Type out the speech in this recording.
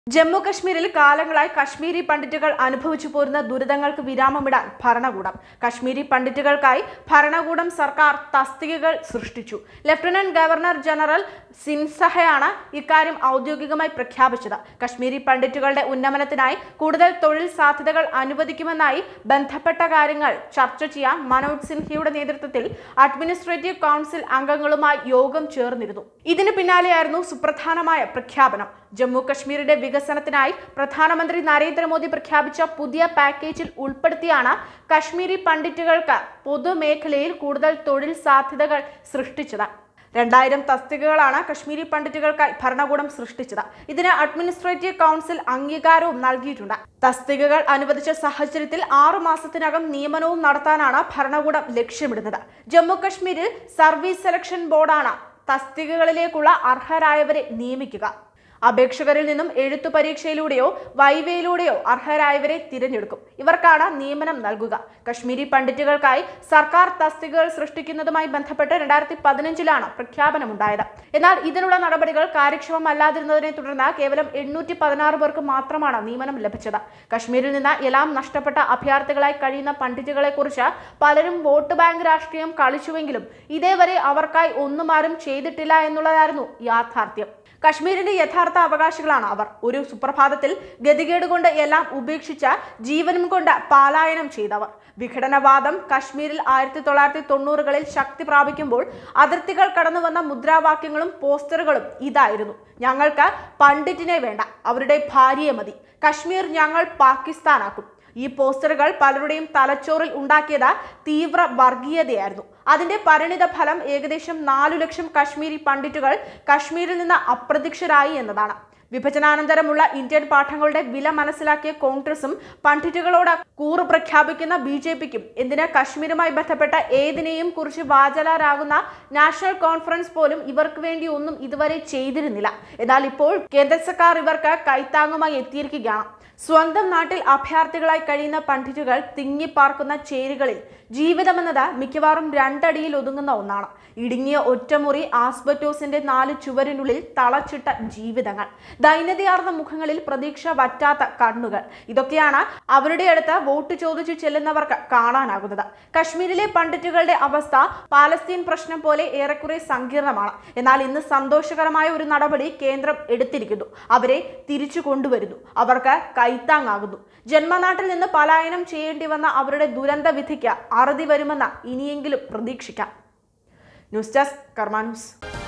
ജമ്മു കശ്മീരിൽ കാലങ്ങളായി കശ്മീരി പണ്ഡിറ്റുകൾ അനുഭവിച്ചു പോരുന്ന ദുരിതങ്ങൾക്ക് വിരാമമിടാൻ ഭരണകൂടം കശ്മീരി പണ്ഡിറ്റുകൾക്കായി ഭരണകൂടം സർക്കാർ തസ്തികകൾ സൃഷ്ടിച്ചു ലഫ്റ്റനന്റ് ഗവർണർ ജനറൽ സിൻസഹയാണ് ഇക്കാര്യം ഔദ്യോഗികമായി പ്രഖ്യാപിച്ചത് കശ്മീരി പണ്ഡിറ്റുകളുടെ ഉന്നമനത്തിനായി കൂടുതൽ തൊഴിൽ സാധ്യതകൾ അനുവദിക്കുമെന്നായി ബന്ധപ്പെട്ട കാര്യങ്ങൾ ചർച്ച ചെയ്യാൻ മനോജ് സിൻഹയുടെ നേതൃത്വത്തിൽ അഡ്മിനിസ്ട്രേറ്റീവ് കൗൺസിൽ അംഗങ്ങളുമായി യോഗം ചേർന്നിരുന്നു ഇതിന് പിന്നാലെയായിരുന്നു സുപ്രധാനമായ പ്രഖ്യാപനം ജമ്മു കശ്മീരിന്റെ വികസനത്തിനായി പ്രധാനമന്ത്രി നരേന്ദ്രമോദി പ്രഖ്യാപിച്ച പുതിയ പാക്കേജിൽ ഉൾപ്പെടുത്തിയാണ് കശ്മീരി പണ്ഡിറ്റുകൾക്ക് പൊതുമേഖലയിൽ കൂടുതൽ തൊഴിൽ സാധ്യതകൾ സൃഷ്ടിച്ചത് രണ്ടായിരം തസ്തികകളാണ് കശ്മീരി പണ്ഡിറ്റുകൾക്കായി ഭരണകൂടം സൃഷ്ടിച്ചത് ഇതിന് അഡ്മിനിസ്ട്രേറ്റീവ് കൗൺസിൽ അംഗീകാരവും നൽകിയിട്ടുണ്ട് തസ്തികകൾ അനുവദിച്ച സാഹചര്യത്തിൽ ആറു മാസത്തിനകം നിയമനവും നടത്താനാണ് ഭരണകൂടം ലക്ഷ്യമിടുന്നത് ജമ്മു കശ്മീരിൽ സർവീസ് സെലക്ഷൻ ബോർഡാണ് തസ്തികകളിലേക്കുള്ള അർഹരായവരെ നിയമിക്കുക അപേക്ഷകരിൽ നിന്നും എഴുത്തു പരീക്ഷയിലൂടെയോ വൈവയിലൂടെയോ അർഹരായവരെ തിരഞ്ഞെടുക്കും ഇവർക്കാണ് നിയമനം നൽകുക കശ്മീരി പണ്ഡിറ്റുകൾക്കായി സർക്കാർ തസ്തികകൾ സൃഷ്ടിക്കുന്നതുമായി ബന്ധപ്പെട്ട് രണ്ടായിരത്തി പതിനഞ്ചിലാണ് പ്രഖ്യാപനമുണ്ടായത് എന്നാൽ ഇതിനുള്ള നടപടികൾ കാര്യക്ഷമമല്ലാതിരുന്നതിനെ തുടർന്ന് കേവലം എണ്ണൂറ്റി പതിനാറ് പേർക്ക് മാത്രമാണ് നിയമനം ലഭിച്ചത് കശ്മീരിൽ നിന്ന് എല്ലാം നഷ്ടപ്പെട്ട അഭയാർത്ഥികളായി കഴിയുന്ന പണ്ഡിറ്റുകളെ കുറിച്ച് പലരും വോട്ട് ബാങ്ക് രാഷ്ട്രീയം കളിച്ചുവെങ്കിലും ഇതേവരെ അവർക്കായി ഒന്നും ആരും ചെയ്തിട്ടില്ല എന്നുള്ളതായിരുന്നു യാഥാർത്ഥ്യം കശ്മീരിന്റെ യഥാർത്ഥ അവകാശികളാണ് അവർ ഒരു സുപ്രഭാതത്തിൽ ഗതികേട് കൊണ്ട് എല്ലാം ഉപേക്ഷിച്ച ജീവനും കൊണ്ട് പാലായനം ചെയ്തവർ വിഘടനവാദം കശ്മീരിൽ ആയിരത്തി തൊള്ളായിരത്തി തൊണ്ണൂറുകളിൽ ശക്തി പ്രാപിക്കുമ്പോൾ അതിർത്തികൾ കടന്നു വന്ന മുദ്രാവാക്യങ്ങളും പോസ്റ്ററുകളും ഇതായിരുന്നു ഞങ്ങൾക്ക് പണ്ഡിറ്റിനെ വേണ്ട അവരുടെ ഭാര്യയെ മതി കശ്മീർ ഞങ്ങൾ പാകിസ്ഥാനാക്കും ഈ പോസ്റ്ററുകൾ പലരുടെയും തലച്ചോറിൽ ഉണ്ടാക്കിയത് തീവ്ര വർഗീയതയായിരുന്നു അതിന്റെ പരിണിത ഫലം ഏകദേശം നാലു ലക്ഷം കശ്മീരി പണ്ഡിറ്റുകൾ കശ്മീരിൽ നിന്ന് അപ്രത്യക്ഷരായി എന്നതാണ് വിഭജനാനന്തരമുള്ള ഇന്ത്യൻ പാഠങ്ങളുടെ വില മനസ്സിലാക്കിയ കോൺഗ്രസും പണ്ഡിറ്റുകളോട് കൂറ് പ്രഖ്യാപിക്കുന്ന ബി ജെ പിക്കും എന്തിന് കശ്മീരുമായി ബന്ധപ്പെട്ട ഏതിനെയും കുറിച്ച് വാചാലരാകുന്ന നാഷണൽ കോൺഫറൻസ് പോലും ഇവർക്ക് വേണ്ടി ഒന്നും ഇതുവരെ ചെയ്തിരുന്നില്ല എന്നാൽ ഇപ്പോൾ കേന്ദ്ര സർക്കാർ ഇവർക്ക് കൈത്താങ്ങുമായി എത്തിയിരിക്കുകയാണ് സ്വന്തം നാട്ടിൽ അഭയാർത്ഥികളായി കഴിയുന്ന പണ്ഡിറ്റുകൾ തിങ്ങിപ്പാർക്കുന്ന ചേരികളിൽ ജീവിതമെന്നത് മിക്കവാറും രണ്ടടിയിൽ ഒതുങ്ങുന്ന ഒന്നാണ് ഇടുങ്ങിയ ഒറ്റമുറി ആസ്ബറ്റോസിന്റെ നാല് ചുവരിനുള്ളിൽ തളച്ചിട്ട ജീവിതങ്ങൾ ദൈന്യതയാർന്ന മുഖങ്ങളിൽ പ്രതീക്ഷ വറ്റാത്ത കണ്ണുകൾ ഇതൊക്കെയാണ് അവരുടെ അടുത്ത് വോട്ട് ചോദിച്ചു ചെല്ലുന്നവർക്ക് കാണാനാകുന്നത് കശ്മീരിലെ പണ്ഡിറ്റുകളുടെ അവസ്ഥ പാലസ്തീൻ പ്രശ്നം പോലെ ഏറെക്കുറെ സങ്കീർണമാണ് എന്നാൽ ഇന്ന് സന്തോഷകരമായ ഒരു നടപടി കേന്ദ്രം എടുത്തിരിക്കുന്നു അവരെ തിരിച്ചു കൊണ്ടുവരുന്നു അവർക്ക് കൈത്താങ്ങാകുന്നു ജന്മനാട്ടിൽ നിന്ന് പലായനം ചെയ്യേണ്ടി വന്ന അവരുടെ ദുരന്ത വിധിക്ക് അറുതി വരുമെന്ന് ഇനിയെങ്കിലും പ്രതീക്ഷിക്കാം ന്യൂസ് ഡെസ്ക് കർമാ ന്യൂസ്